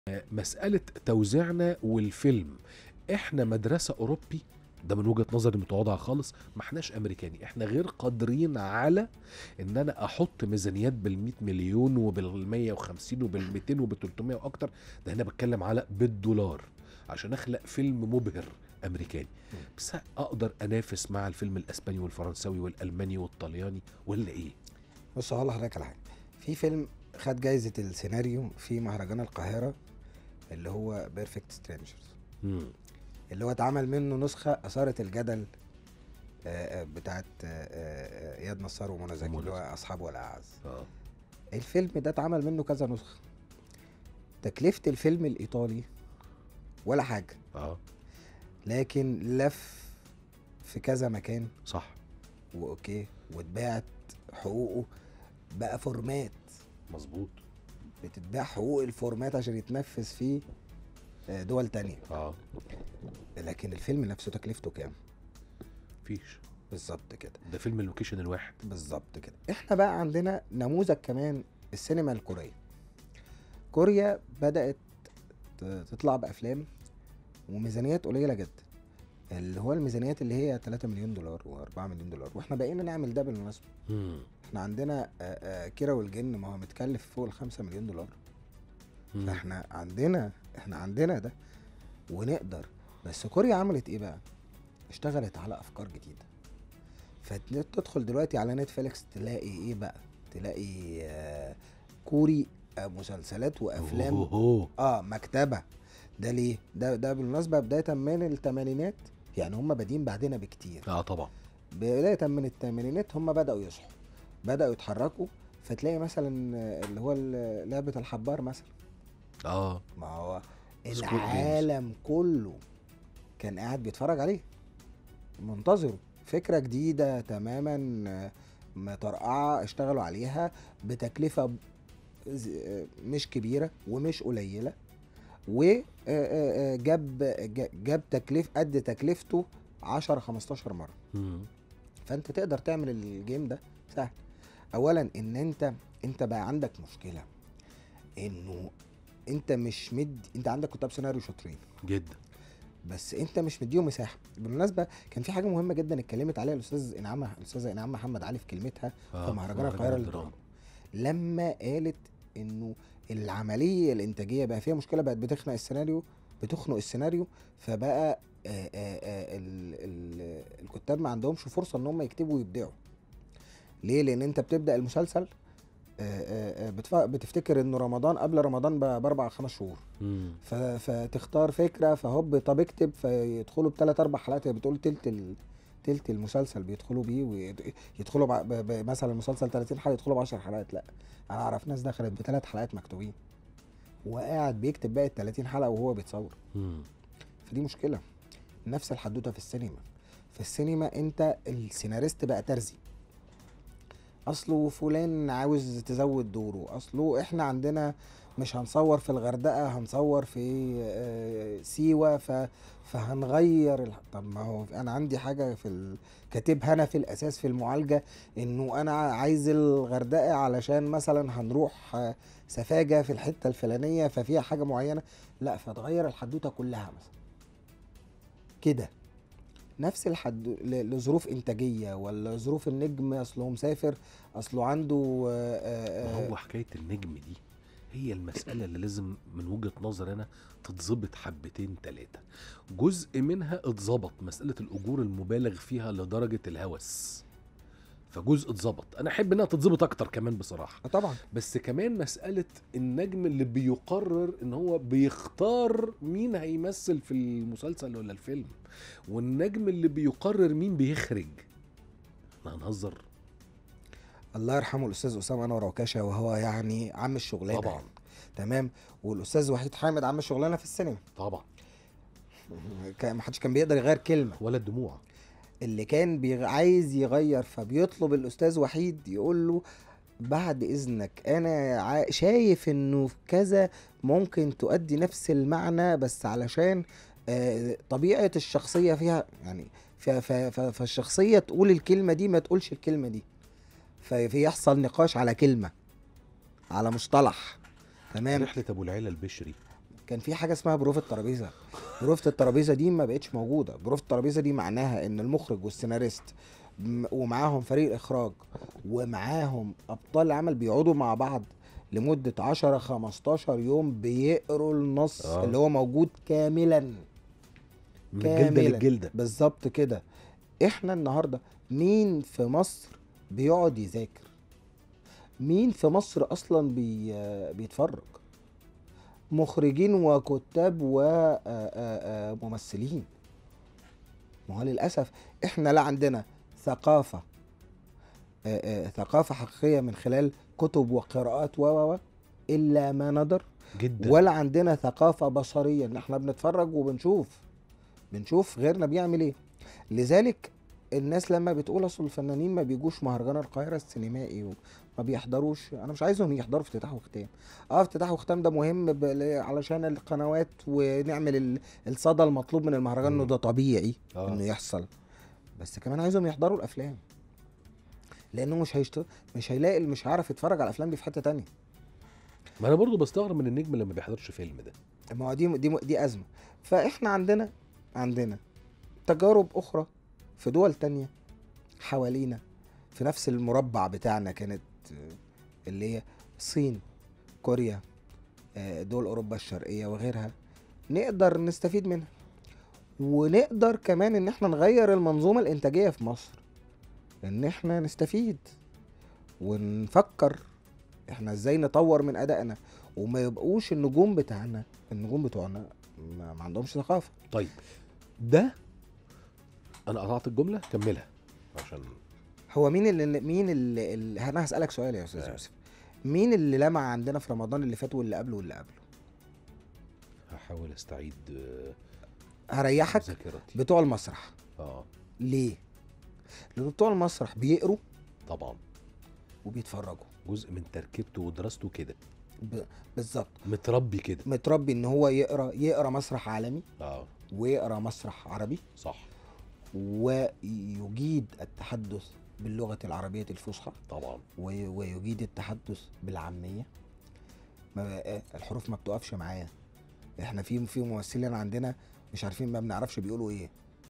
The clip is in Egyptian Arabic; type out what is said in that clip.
مساله توزيعنا والفيلم احنا مدرسه اوروبي ده من وجهه نظري متواضعه خالص ما احناش امريكاني احنا غير قادرين على ان انا احط ميزانيات بال100 مليون وبال150 وبال200 وبال300 واكتر ده هنا بتكلم على بالدولار عشان اخلق فيلم مبهر امريكاني بس اقدر انافس مع الفيلم الاسباني والفرنساوي والالماني والطلياني ولا ايه بص هقول لحضرتك على حاجه في فيلم خد جايزه السيناريو في مهرجان القاهره اللي هو بيرفكت سترينجرز مم. اللي هو اتعمل منه نسخه اثارت الجدل آه، آه، بتاعت آه، آه، اياد نصار ومنى زكي ومنى اللي هو زكي. اصحاب والاعز اه الفيلم ده اتعمل منه كذا نسخه تكلفه الفيلم الايطالي ولا حاجه اه لكن لف في كذا مكان صح واوكي واتباعت حقوقه بقى فورمات مظبوط بتتباع حقوق الفورمات عشان يتنفذ فيه آه، دول تانية اه لكن الفيلم نفسه تكلفته كام فيش بالظبط كده ده فيلم اللوكيشن الواحد بالظبط كده احنا بقى عندنا نموذج كمان السينما الكورية كوريا بدأت ت- تطلع بأفلام وميزانيات قليلة جدا اللي هو الميزانيات اللي هي 3 مليون دولار و4 مليون دولار واحنا بقينا نعمل ده بالمناسبة مم. احنا عندنا آه، آه، كيرة والجن ما هو متكلف فوق ال 5 مليون دولار مم. احنا عندنا احنا عندنا ده ونقدر بس كوريا عملت ايه بقى اشتغلت على افكار جديده فتدخل دلوقتي على نتفليكس تلاقي ايه بقى تلاقي آه كوري آه مسلسلات وافلام أوه. اه مكتبه ده ليه ده ده بالمناسبه بدايه من الثمانينات يعني هم بادين بعدنا بكتير اه طبعا بدايه من الثمانينات هم بداوا يصحوا بداوا يتحركوا فتلاقي مثلا آه، اللي هو ال- لعبه الحبار مثلا اه ما هو Squid Games. العالم كله كان قاعد بيتفرج عليه منتظره فكرة جديدة تماما آه، مطرقعة اشتغلوا عليها بتكلفة ب- ز- آه، مش كبيرة ومش قليلة وجاب جاب تكلف قد تكلفته 10 15 مرة مم. فانت تقدر تعمل الجيم ده سهل اولا ان انت انت بقى عندك مشكله انه انت مش مد انت عندك كتاب سيناريو شاطرين جدا بس انت مش مديهم مساحه بالمناسبه كان في حاجه مهمه جدا اتكلمت عليها الاستاذ انعام الاستاذه انعام محمد علي في كلمتها آه. في مهرجان القاهره للدراما لما قالت انه العمليه الانتاجيه بقى فيها مشكله بقت بتخنق السيناريو بتخنق السيناريو فبقى آآ آآ ال ال الكتاب ما عندهمش فرصه ان هم يكتبوا ويبدعوا ليه لان انت بتبدا المسلسل آآ آآ بتف- بتفتكر انه رمضان قبل رمضان ب- باربع خمس شهور مم. ف- فتختار فكره فهوب طب اكتب فيدخلوا بثلاث اربع حلقات هي بتقول تلت ال... تلت المسلسل بيدخلوا بيه ويدخلوا ب... ب... ب... مثلا المسلسل 30 حلقه يدخلوا ب 10 حلقات لا انا اعرف ناس دخلت بثلاث حلقات مكتوبين وقاعد بيكتب باقي ال 30 حلقه وهو بيتصور مم. فدي مشكله نفس الحدوته في السينما في السينما انت السيناريست بقى ترزي اصله فلان عاوز تزود دوره اصله احنا عندنا مش هنصور في الغردقه هنصور في آه، سيوه ف فهنغير الح... طب ما هو انا عندي حاجه في ال... كاتبها انا في الاساس في المعالجه انه انا عايز الغردقه علشان مثلا هنروح آه، سفاجه في الحته الفلانيه ففيها حاجه معينه لا فتغير الحدوته كلها مثلا كده نفس الحد ل- لظروف انتاجيه ولا ظروف النجم اصله مسافر اصله عنده آه، آه، ما آه، هو حكايه النجم دي هي المسألة اللي لازم من وجهة نظر أنا تتظبط حبتين تلاتة جزء منها اتظبط مسألة الأجور المبالغ فيها لدرجة الهوس فجزء اتظبط أنا أحب إنها تتظبط أكتر كمان بصراحة آه طبعا بس كمان مسألة النجم اللي بيقرر إن هو بيختار مين هيمثل في المسلسل ولا الفيلم والنجم اللي بيقرر مين بيخرج احنا هنهزر الله يرحمه الاستاذ اسامه انور عكاشه وهو يعني عم الشغلانه طبعا. يعني. تمام والاستاذ وحيد حامد عم الشغلانه في السينما طبعا كان ما حدش كان بيقدر يغير كلمه ولا الدموع اللي كان بيغ... عايز يغير فبيطلب الاستاذ وحيد يقول له بعد اذنك انا ع... شايف انه في كذا ممكن تؤدي نفس المعنى بس علشان آه، طبيعه الشخصيه فيها يعني ف... ف... ف... فالشخصيه تقول الكلمه دي ما تقولش الكلمه دي في- فيحصل نقاش على كلمه على مصطلح تمام رحلة أبو العلا البشري كان في حاجه اسمها بروف الترابيزه بروفة الترابيزه دي ما بقتش موجوده بروفة الترابيزه دي معناها ان المخرج والسيناريست م- ومعاهم فريق الاخراج ومعاهم ابطال العمل بيقعدوا مع بعض لمده 10 15 يوم بيقروا النص آه. آه. اللي هو موجود كاملا من الجلده كاملاً. للجلده بالظبط كده احنا النهارده مين في مصر بيقعد يذاكر مين في مصر اصلا بي بيتفرج مخرجين وكتاب وممثلين ما هو للاسف احنا لا عندنا ثقافه آه، آه، ثقافه حقيقيه من خلال كتب وقراءات و و و الا ما ندر جدا ولا عندنا ثقافة بصرية ان احنا بنتفرج وبنشوف بنشوف غيرنا بيعمل ايه لذلك الناس لما بتقول اصل الفنانين ما بيجوش مهرجان القاهرة السينمائي وما بيحضروش انا مش عايزهم يحضروا افتتاح وختام اه افتتاح وختام ده مهم ب... ل- علشان القنوات ونعمل ال- الصدى المطلوب من المهرجان انه مم. ده طبيعي آه. انه يحصل بس كمان عايزهم يحضروا الافلام لانه مش هيشت... مش هيلاقي مش هيعرف يتفرج على الافلام دي في حتة تانية ما انا برضو بستغرب من النجم اللي ما بيحضرش فيلم ده ما هو دي دي دي ازمه فاحنا عندنا عندنا تجارب اخرى في دول تانية حوالينا في نفس المربع بتاعنا كانت آه، اللي هي الصين كوريا آه، دول اوروبا الشرقيه وغيرها نقدر نستفيد منها ونقدر كمان ان احنا نغير المنظومه الانتاجيه في مصر ان احنا نستفيد ونفكر احنا ازاي نطور من ادائنا وما يبقوش النجوم بتاعنا النجوم بتوعنا ما, ما عندهمش ثقافه طيب ده انا قطعت الجمله كملها عشان هو مين اللي مين اللي, اللي انا هسالك سؤال يا استاذ آه. يوسف مين اللي لمع عندنا في رمضان اللي فات واللي قبله واللي قبله هحاول استعيد آه، هريحك ذاكرتي بتوع المسرح اه ليه لان بتوع المسرح بيقروا طبعا وبيتفرجوا جزء من تركيبته ودراسته كده ب... بالظبط متربي كده متربي ان هو يقرا يقرا مسرح عالمي اه ويقرا مسرح عربي صح ويجيد التحدث باللغه العربيه الفصحى طبعا وي- ويجيد التحدث بالعاميه ما الحروف ما بتقفش معاه احنا في في ممثلين عندنا مش عارفين ما بنعرفش بيقولوا ايه